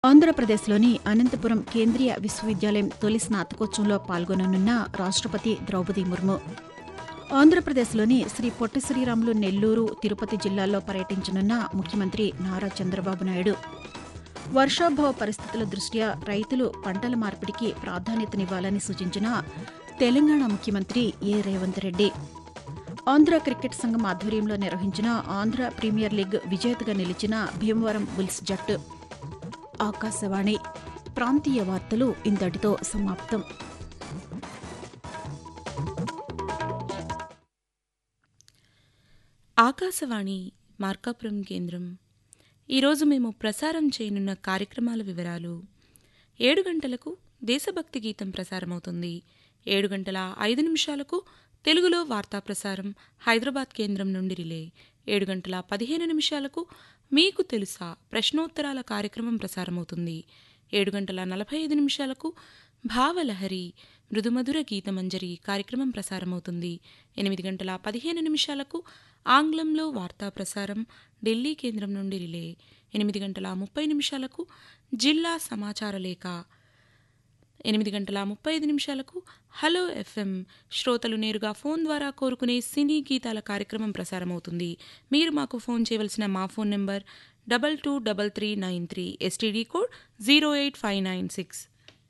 ఆంధ్రప్రదేశ్లోని అనంతపురం కేంద్రీయ విశ్వవిద్యాలయం తొలి స్నాతకోత్సవంలో పాల్గొననున్న రాష్టపతి ద్రౌపది ముర్ము ఆంధ్రప్రదేశ్లోని శ్రీ పొట్టి శ్రీరాములు నెల్లూరు తిరుపతి జిల్లాల్లో పర్యటించనున్న ముఖ్యమంత్రి నారా చంద్రబాబు నాయుడు వర్షాభావ పరిస్థితుల దృష్ట్యా రైతులు పంటల మార్పిడికి ప్రాధాన్యతనివ్వాలని సూచించిన తెలంగాణ ముఖ్యమంత్రి ఏ రేవంత్ రెడ్డి ఆంధ్ర క్రికెట్ సంఘం ఆధ్వర్యంలో నిర్వహించిన ఆంధ్ర ప్రీమియర్ లీగ్ విజేతగా నిలిచిన భీమవరం బుల్స్ జట్టు ఆకాశవాణి ప్రాంతీయ వార్తలు ఇంతటితో సమాప్తం ఆకాశవాణి మార్కాపురం కేంద్రం ఈరోజు మేము ప్రసారం చేయనున్న కార్యక్రమాల వివరాలు ఏడు గంటలకు దేశభక్తి గీతం ప్రసారమవుతుంది ఏడు గంటల ఐదు నిమిషాలకు తెలుగులో వార్తా ప్రసారం హైదరాబాద్ కేంద్రం నుండి రిలే ఏడు గంటల పదిహేను నిమిషాలకు మీకు తెలుసా ప్రశ్నోత్తరాల కార్యక్రమం ప్రసారమవుతుంది ఏడు గంటల నలభై ఐదు నిమిషాలకు భావలహరి మృదుమధుర గీతమంజరి కార్యక్రమం ప్రసారమవుతుంది ఎనిమిది గంటల పదిహేను నిమిషాలకు ఆంగ్లంలో వార్తా ప్రసారం ఢిల్లీ కేంద్రం నుండి రిలే ఎనిమిది గంటల ముప్పై నిమిషాలకు జిల్లా సమాచార లేఖ ఎనిమిది గంటల ముప్పై ఐదు నిమిషాలకు హలో ఎఫ్ఎం శ్రోతలు నేరుగా ఫోన్ ద్వారా కోరుకునే సినీ గీతాల కార్యక్రమం ప్రసారమవుతుంది మీరు మాకు ఫోన్ చేయవలసిన మా phone number double two double three nine three STD code zero eight five nine six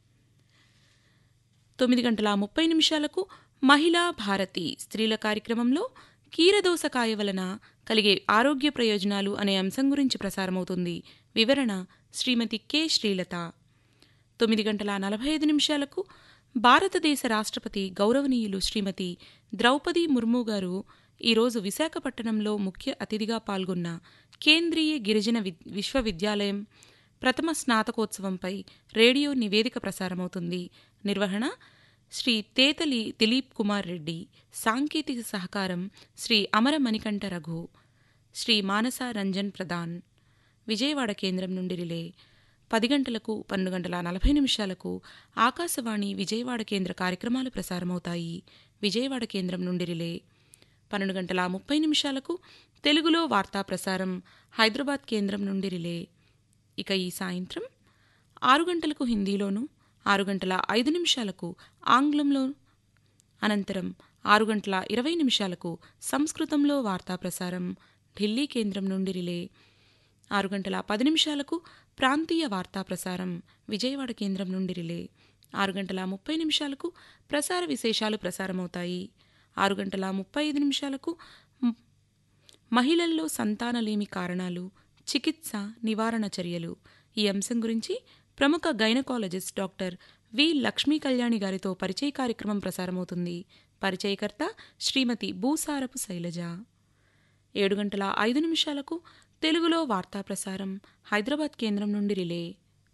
తొమ్మిది గంటల ముప్పై నిమిషాలకు మహిళా భారతి స్త్రీల కార్యక్రమంలో కీరదోసకాయ వలన కలిగే ఆరోగ్య ప్రయోజనాలు అనే అంశం గురించి ప్రసారమవుతుంది వివరణ శ్రీమతి కె శ్రీలత తొమ్మిది గంటల నలభై ఐదు నిమిషాలకు భారతదేశ రాష్ట్రపతి గౌరవనీయులు శ్రీమతి ద్రౌపది ముర్ము గారు ఈరోజు విశాఖపట్టణంలో ముఖ్య అతిథిగా పాల్గొన్న కేంద్రీయ గిరిజన విశ్వవిద్యాలయం ప్రథమ స్నాతకోత్సవంపై రేడియో నివేదిక ప్రసారమవుతుంది నిర్వహణ శ్రీ తేతలి దిలీప్ కుమార్ రెడ్డి సాంకేతిక సహకారం శ్రీ అమర మణికంఠ రఘు శ్రీ మానస రంజన్ ప్రధాన్ విజయవాడ కేంద్రం నుండి రిలే పది గంటలకు పన్నెండు గంటల నలభై నిమిషాలకు ఆకాశవాణి విజయవాడ కేంద్ర కార్యక్రమాలు ప్రసారమవుతాయి విజయవాడ కేంద్రం నుండి రిలే పన్నెండు గంటల ముప్పై నిమిషాలకు తెలుగులో వార్తా ప్రసారం హైదరాబాద్ కేంద్రం నుండి రిలే ఇక ఈ సాయంత్రం ఆరు గంటలకు హిందీలోను ఆరు గంటల ఐదు నిమిషాలకు ఆంగ్లంలో అనంతరం ఆరు గంటల ఇరవై నిమిషాలకు సంస్కృతంలో వార్తా ప్రసారం ఢిల్లీ కేంద్రం నుండి రిలే ఆరు గంటల పది నిమిషాలకు ప్రాంతీయ వార్తా ప్రసారం విజయవాడ కేంద్రం నుండి రిలే ఆరు గంటల ముప్పై నిమిషాలకు ప్రసార విశేషాలు ప్రసారమవుతాయి ఆరు గంటల ముప్పై ఐదు నిమిషాలకు మహిళల్లో సంతానలేమి కారణాలు చికిత్స నివారణ చర్యలు ఈ అంశం గురించి ప్రముఖ gynaecologist doctor V Lakshmi Kalyani గారితో పరిచయ కార్యక్రమం ప్రసారమవుతుంది పరిచయకర్త శ్రీమతి భూసారపు శైలజ ఏడు గంటల ఐదు నిమిషాలకు తెలుగులో వార్తా ప్రసారం హైదరాబాద్ కేంద్రం నుండి రిలే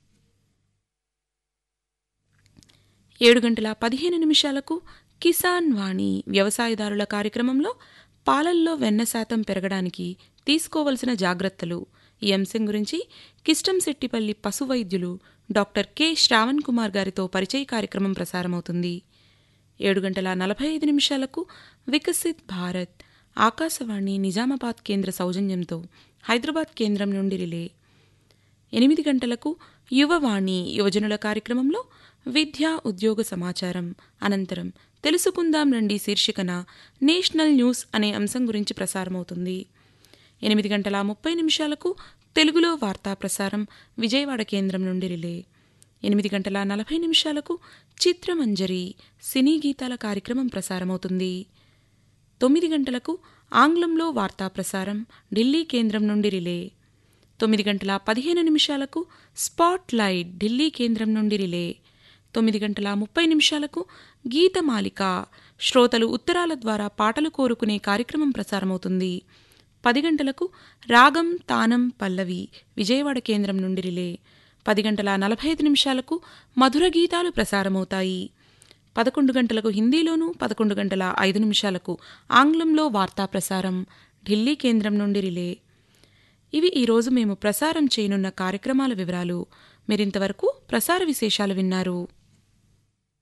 ఏడు గంటల పదిహేను నిమిషాలకు కిసాన్ వాణి వ్యవసాయదారుల కార్యక్రమంలో పాలల్లో వెన్న శాతం పెరగడానికి తీసుకోవలసిన జాగ్రత్తలు ఈ అంశం గురించి కిష్టంశెట్టిపల్లి పశు వైద్యులు డాక్టర్ కె శ్రావణ్ కుమార్ గారితో పరిచయ కార్యక్రమం ప్రసారమవుతుంది ఏడు గంటల నలభై ఐదు నిమిషాలకు వికసిత్ భారత్ ఆకాశవాణి నిజామాబాద్ కేంద్ర సౌజన్యంతో హైదరాబాద్ కేంద్రం నుండి రిలే ఎనిమిది గంటలకు యువవాణి యువజనుల కార్యక్రమంలో విద్యా ఉద్యోగ సమాచారం అనంతరం తెలుసుకుందాం రండి శీర్షికన నేషనల్ న్యూస్ అనే అంశం గురించి ప్రసారమవుతుంది ఎనిమిది గంటల ముప్పై నిమిషాలకు తెలుగులో వార్తా ప్రసారం విజయవాడ కేంద్రం నుండి రిలే ఎనిమిది గంటల నలభై నిమిషాలకు చిత్రమంజరి సినీ గీతాల కార్యక్రమం ప్రసారమవుతుంది తొమ్మిది గంటలకు ఆంగ్లంలో వార్తా ప్రసారం ఢిల్లీ కేంద్రం నుండి రిలే తొమ్మిది గంటల పదిహేను నిమిషాలకు స్పాట్ లైట్ ఢిల్లీ కేంద్రం నుండి రిలే తొమ్మిది గంటల ముప్పై నిమిషాలకు గీతమాలిక శ్రోతలు ఉత్తరాల ద్వారా పాటలు కోరుకునే కార్యక్రమం ప్రసారమవుతుంది పది గంటలకు రాగం తానం పల్లవి విజయవాడ కేంద్రం నుండి రిలే పది గంటల నలభై ఐదు నిమిషాలకు మధుర గీతాలు ప్రసారమవుతాయి పదకొండు గంటలకు హిందీలోనూ పదకొండు గంటల ఐదు నిమిషాలకు ఆంగ్లంలో వార్తా ప్రసారం ఢిల్లీ కేంద్రం నుండి రిలే ఇవి ఈరోజు మేము ప్రసారం చేయనున్న కార్యక్రమాల వివరాలు మీరింతవరకు ప్రసార విశేషాలు విన్నారు